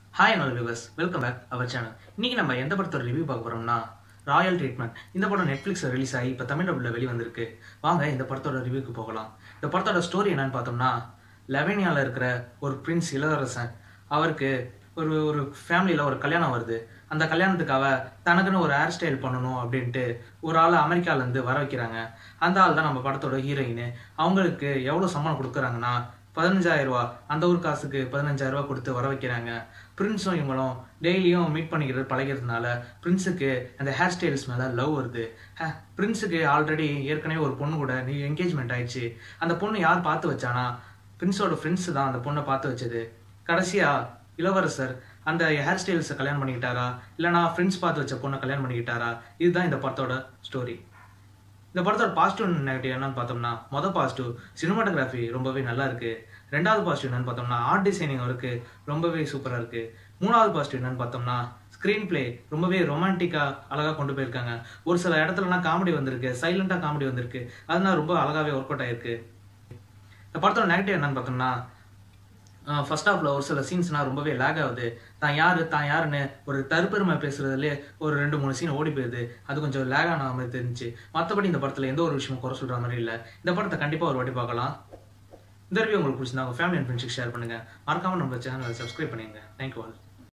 hi என்னோட viewers welcome back our channel இன்னைக்கு நம்ம எந்த படத்தோட ரிவ்யூ பார்க்க போறோம்னா ராயல் ட்ரீட்மெண்ட் இந்த படம் நெட்ஃப்ளிக்ஸில் ரிலீஸ் ஆகி இப்போ தமிழ் டபுளில் வெளி வந்திருக்கு வாங்க இந்த படத்தோட ரிவ்யூக்கு போகலாம் இந்த படத்தோட ஸ்டோரி என்னன்னு பார்த்தோம்னா லெவனியாவில் இருக்கிற ஒரு பிரின்ஸ் இளவரசன் அவருக்கு ஒரு ஒரு ஃபேமிலியில் ஒரு கல்யாணம் வருது அந்த கல்யாணத்துக்காக தனக்குன்னு ஒரு ஹேர் ஸ்டைல் பண்ணணும் அப்படின்ட்டு ஒரு ஆள் அமெரிக்காலேருந்து வர வைக்கிறாங்க அந்த ஆள் தான் நம்ம படத்தோட ஹீரோயின் அவங்களுக்கு எவ்வளோ சம்பளம் கொடுக்குறாங்கன்னா பதினஞ்சாயிரம் ரூபா அந்த ஊர் காசுக்கு பதினஞ்சாயிரம் ரூபா கொடுத்து வர வைக்கிறாங்க பிரின்ஸும் இவங்களும் டெய்லியும் மீட் பண்ணிக்கிறது பழகிறதுனால பிரின்ஸுக்கு அந்த ஹேர் ஸ்டைல்ஸ் மேலே லவ் வருது ஹே- பிரின்ஸுக்கு ஆல்ரெடி ஏற்கனவே ஒரு பொண்ணு கூட நீ என்கேஜ்மெண்ட் ஆயிடுச்சு அந்த பொண்ணு யார் பார்த்து வச்சானா பிரின்ஸோட ஃப்ரெண்ட்ஸ் தான் அந்த பொண்ணை பார்த்து வச்சது கடைசியா இளவரசர் அந்த ஹேர் ஸ்டைல்ஸை கல்யாணம் பண்ணிக்கிட்டாரா இல்லைனா ஃப்ரெண்ட்ஸ் பார்த்து வச்ச பொண்ணை கல்யாணம் பண்ணிக்கிட்டாரா இதுதான் இந்த படத்தோட ஸ்டோரி இந்த படத்தோட பாசிட்டிவ் நெகட்டிவ் என்னன்னு பார்த்தோம்னா மொதல் பாசிட்டிவ் சினிமாட்டோகிராஃபி ரொம்பவே நல்லா இருக்கு ரெண்டாவது பாசிட்டிவ் என்னன்னு பார்த்தோம்னா ஆர்ட் டிசைனிங் ஒர்க்கு ரொம்பவே சூப்பராக இருக்கு மூணாவது பாசிட்டிவ் என்னன்னு பார்த்தோம்னா ஸ்க்ரீன் பிளே ரொம்பவே ரொமான்டிக்கா அழகா கொண்டு போயிருக்காங்க ஒரு சில இடத்துலலாம் காமெடி வந்திருக்கு சைலண்டா காமெடி வந்திருக்கு அதனால ரொம்ப அழகாவே ஒர்க் அவுட் ஆயிருக்கு இந்த படத்தோட நெகட்டிவ் என்னன்னு பார்த்தோம்னா ஃபர்ஸ்ட் ஹாஃப்ல ஒரு சில சீன்ஸ்லாம் ரொம்பவே லேக் ஆகுது தான் யாரு தான் யாருன்னு ஒரு தருப்பெருமை பேசுறதுலேயே ஒரு ரெண்டு மூணு சீன் ஓடி போயிருது அது கொஞ்சம் லேக் ஆன மாதிரி தெரிஞ்சு மற்றபடி இந்த படத்துல எந்த ஒரு விஷயமும் குறை சொல்ற மாதிரி இல்லை இந்த படத்தை கண்டிப்பா ஒரு வாட்டி பார்க்கலாம் இந்த ரிவ்யூ உங்களுக்கு பிடிச்சிருந்தா உங்க ஃபேமிலி அண்ட் ஃப்ரெண்ட்ஸுக்கு ஷேர் பண்ணுங்க மறக்காம நம்ம சேனலை சப்ஸ்கிரைப் பண்ணிடுங்க தேங்க்யூ ஆல்